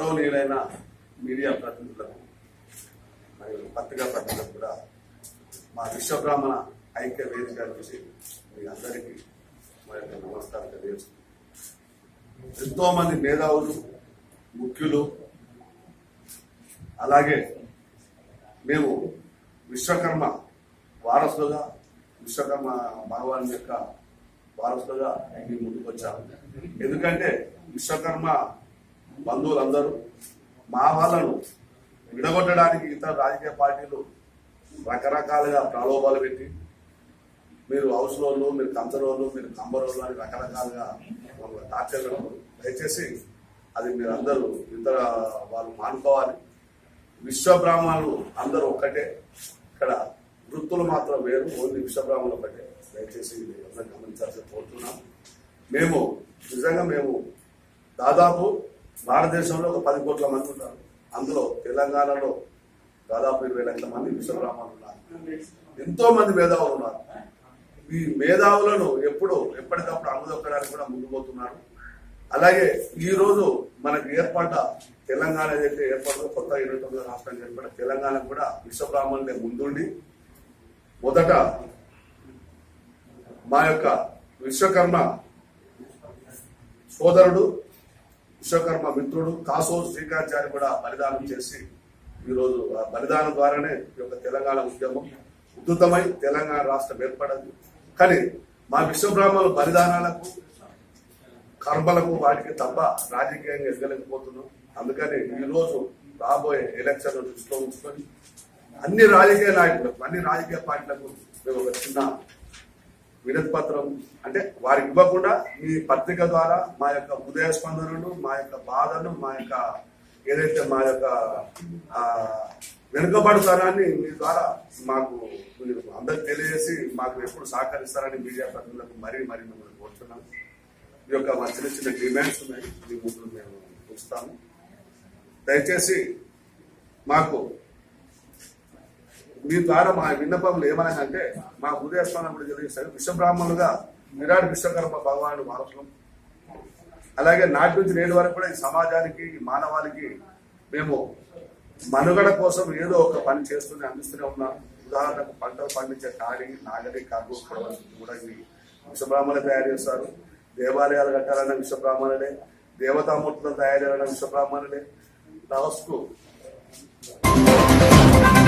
గౌరవనీయులైన మీడియా ప్రతినిధులకు మరియు పత్రికా ప్రతినిధులకు కూడా మా విశ్వబ్రాహ్మణ ఐక్య వేదిక నుంచి మీ అందరికీ మా యొక్క నమస్కారం తెలియజేస్తున్నాను ఎంతో మంది మేధావులు ముఖ్యులు అలాగే మేము విశ్వకర్మ వారసులుగా విశ్వకర్మ భగవాన్ యొక్క వారసులుగా మీ ముందుకు వచ్చాము ఎందుకంటే విశ్వకర్మ బంధువులందరూ మా వాళ్ళను విడగొట్టడానికి ఇతర రాజకీయ పార్టీలు రకరకాలుగా ప్రలోభాలు పెట్టి మీరు హౌస్ లోన్లు మీరు కంచరోళ్ళు మీరు కంబరోళ్ళు అని రకరకాలుగా మమ్మల్ని టార్చర్ పెడతారు. దయచేసి అది మీరు అందరూ ఇతర వాళ్ళు మానుకోవాలి విశ్వ బ్రాహ్మణులు అందరూ ఒక్కటే ఇక్కడ వృత్తులు మాత్రం వేరు ఓన్లీ విశ్వ బ్రాహ్మణులు ఒకటే దయచేసి ఇది అందరూ గమనించాల్సి కోరుతున్నాం మేము నిజంగా మేము దాదాపు భారతదేశంలో ఒక పది కోట్ల మంది ఉంటారు అందులో తెలంగాణలో దాదాపు ఇరవై లక్షల మంది విశ్వ బ్రాహ్మణులు ఉన్నారు ఎంతో మంది మేధావులు ఉన్నారు ఈ మేధావులను ఎప్పుడు ఎప్పటికప్పుడు అమ్ముదొక్కడానికి కూడా ముందు పోతున్నారు అలాగే ఈ రోజు మనకు ఏర్పడ్డ తెలంగాణ ఏదైతే ఏర్పడిందో కొత్త ఇరవై తొమ్మిది రాష్ట్రానికి ఏర్పడ్డ తెలంగాణ కూడా విశ్వ బ్రాహ్మణులే ముందుండి మొదట మా యొక్క విశ్వకర్మ సోదరుడు విశ్వకర్మ మిత్రుడు కాసో శ్రీకాచార్య కూడా బలిదానం చేసి ఈరోజు ఆ బలిదానం ద్వారానే ఈ యొక్క తెలంగాణ ఉద్యమం ఉద్ధృతమై తెలంగాణ రాష్ట్రం ఏర్పడదు కానీ మా విశ్వబ్రాహ్మణుల బలిదానాలకు కర్మలకు వాటికి తప్ప రాజకీయంగా ఎదగలేకపోతున్నాం అందుకని ఈ రోజు రాబోయే ఎలక్షన్ దృష్టిలో ఉంచుకొని అన్ని రాజకీయ నాయకులకు అన్ని రాజకీయ పార్టీలకు మేము ఒక చిన్న వినతి పత్రం అంటే వారికి ఇవ్వకుండా మీ పత్రిక ద్వారా మా యొక్క ఉదయ స్పందనలు మా యొక్క బాధను మా యొక్క ఏదైతే మా యొక్క ఆ, వెనుకబడతారాన్ని మీ ద్వారా మాకు మీరు అందరికి తెలియజేసి మాకు ఎప్పుడు సహకరిస్తారని మీడియా ప్రతినిధులకు మరీ మరీ మిమ్మల్ని కోరుతున్నాం ఈ యొక్క మా చిన్న చిన్న డిమాండ్స్ ఉన్నాయి మీ ముందు మేము చూస్తాము దయచేసి మాకు మీ ద్వారా మా విన్నపములు ఏమనగానంటే మా ఉదయస్థానం కూడా తెలియజేస్తారు విశ్వబ్రాహ్మణులుగా విరాట్ విశ్వకర్మ భగవానుడు వారసులం అలాగే నాటి నుంచి నేటి వరకు కూడా ఈ సమాజానికి ఈ మానవాళికి మేము మనుగడ కోసం ఏదో ఒక పని చేస్తూనే అందిస్తూనే ఉన్నాం ఉదాహరణకు పంటలు పండించే కాడి నాగలి కర్రు కూడా ఇవి విశ్వబ్రాహ్మణులే తయారు చేస్తారు దేవాలయాలు కట్టాలన్న విశ్వబ్రాహ్మణులే దేవతామూర్తులను తయారు చేయాలన్న విశ్వబ్రాహ్మణులే లాస్ట్కు